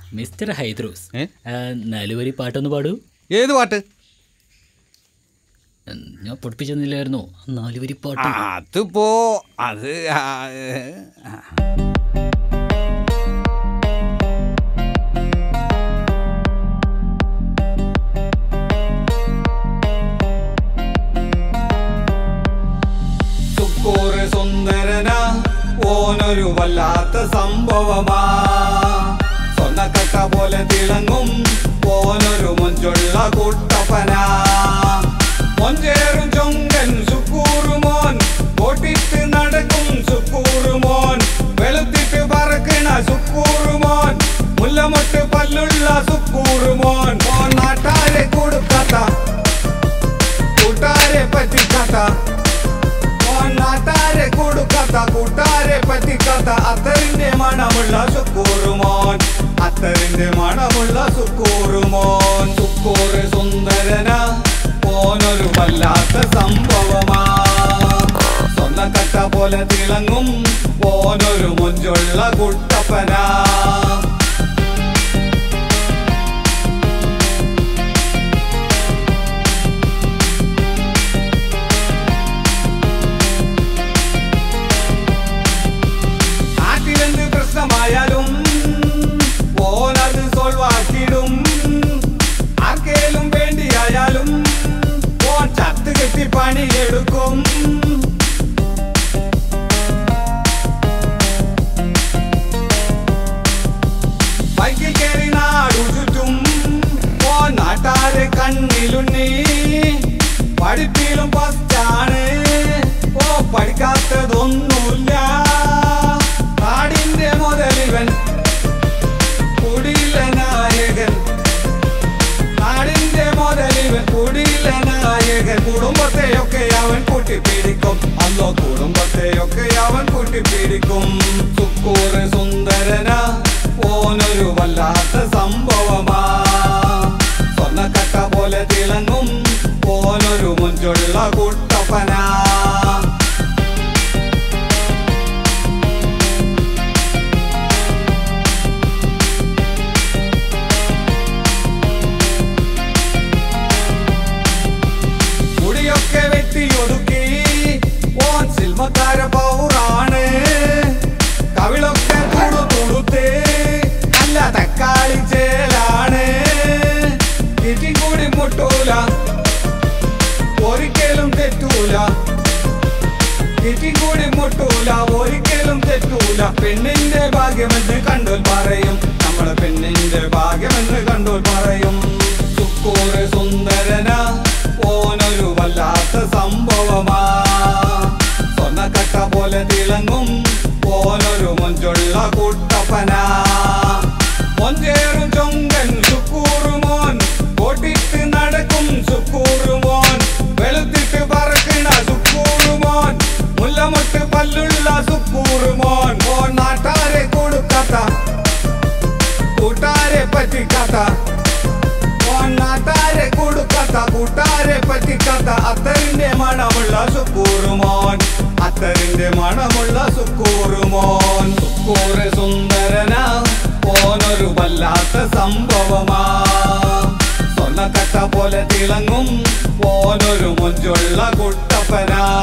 Mister ഹൈദ്രൂസ് ഏ? ആ, നാലുവരി പാട്ടൊന്ന് പാടൂ ഏത് പാട്ട് ഉം, ഞാൻ പഠിപ്പിച്ചെന്നില്ലായിരുന്നോ നാലുവരി ആ, പാട്ട് അതിപ്പോ അത് ആ, ഏ, ആ. സുക്കൂറ് സുന്ദരന ഓനൊരു വല്ലാത്ത സംഭവമാ സ്വർണ്ണക്കട്ട പോലെ തിളങ്ങും ഓനൊരു മൊഞ്ചുള്ള കുട്ടപ്പനാ മൊഞ്ചേറും ചൊങ്കൻ സുക്കൂറുമോൻ ഓട്ടിട്ട് നടക്കും സുക്കൂറുമോൻ വെളുത്തിട്ട് പറക്കണ സുക്കൂറുമോൻ മുല്ലമൊട്ട് പല്ലുള്ള സുക്കൂറുമോൻ മോൻ നാട്ടാരെ കൊടുക്കാത്ത കൂട്ടാരെ പറ്റിക്കാത്ത മോൻ നാട്ടാരെ കൊടുക്കാത്ത കൂട്ടാരെ പറ്റിക്കാത്ത അത്തറിന്റെ മണമുള്ള സുക്കൂറുമോൻ അത്തറിന്റെ മണമുള്ള സുക്കൂറുമോൻ സുക്കൂറ് സുന്ദരന ഓനൊരു വല്ലാത്ത സംഭവമാ സ്വന്തക്കട്ട പോലെ തിളങ്ങും ഓനൊരു മുഞ്ചുള്ള കുട്ടപ്പനാ നാട്ടിലെന്ത് പ്രശ്നമായാലും ഓനത് സോൾവ് ആക്കിയിടും ആർക്കേലും വേണ്ടിയായാലും ഓൻ ചത്ത് കെട്ടി പണിയെടുക്കും ബൈക്കിൽ കയറി നാടു ചുറ്റും ഓൻ നാട്ടാരെ കണ്ണിലുണ്ണി പഠിപ്പിലും ഫസ്റ്റാണ് ഓ പഠിക്കാത്തതൊന്നുമില്ല നാടിന്റെ മുതലിവൻ കുടിയിലെ നായകൻ നാടിന്റെ മുതലിവൻ കുടിയിലെ നായകൻ കുടുംബത്തെയൊക്കെ അവൻ കൂട്ടിപ്പിടിക്കും അല്ലോ കുടുംബത്തെയൊക്കെ അവൻ കൂട്ടിപ്പിടിക്കും സുക്കൂറ് സുന്ദരന ഓനൊരു വല്ലാത്ത സംഭവമാ സ്വർണ്ണക്കട്ട പോലെ തിളങ്ങും ഓനൊരു മുഞ്ചുള്ള കുട്ടപ്പനാ മുടിയൊക്കെ വെട്ടി ഒതുക്കി ഓൻ സിൽമക്കാര പൗറാണ് കവിളൊക്കെ തുടു തുടുത്ത് നല്ല തക്കാളി ചേലാണ് ഇറ്റി കൂടി മുട്ടൂല ഒരിക്കലും തെറ്റൂല ഇറ്റി കൂടി മുട്ടൂല ഒരിക്കലും തെറ്റൂല പെണ്ണിന്റെ ഭാഗ്യമെന്ന് കണ്ടോൽ പറയും നമ്മളെ പെണ്ണിന്റെ ഭാഗ്യമെന്ന് കണ്ടോൽ പറയും സുക്കൂറ് സുന്ദരന ഓനൊരു വല്ലാത്ത സംഭവമാ സ്വർണ്ണക്കട്ട പോലെ തിളങ്ങും ഓനൊരു മൊഞ്ചുള്ള കുട്ടപ്പനാ മൊഞ്ചേറും ചൊങ്കൻ സുക്കൂറുമോൻ ഓട്ടിട്ട് നടക്കും സുക്കൂറുമോൻ വെളുത്തിട്ട് പറക്കണ സുക്കൂറുമോൻ മുല്ലമൊട്ട് പല്ലുള്ള സുക്കൂറുമോൻ മോൻ നാട്ടാരെ കൊടുക്കാത്ത കൂട്ടാരെ പറ്റിക്കാത്ത മോൻ നാട്ടാരെ കൊടുക്കാത്ത കൂട്ടാരെ പറ്റിക്കാത്ത അത്തറിന്റെ മണമുള്ള സുക്കൂറുമോൻ അത്തറിന്റെ മണമുള്ള സുക്കൂറുമോൻ സുക്കൂറ് സുന്ദരന ഓനൊരു വല്ലാത്ത സംഭവമാ സ്വർണ്ണക്കട്ട പോലെ തിളങ്ങും ഓനൊരു മുഞ്ചുള്ള കുട്ടപ്പനാ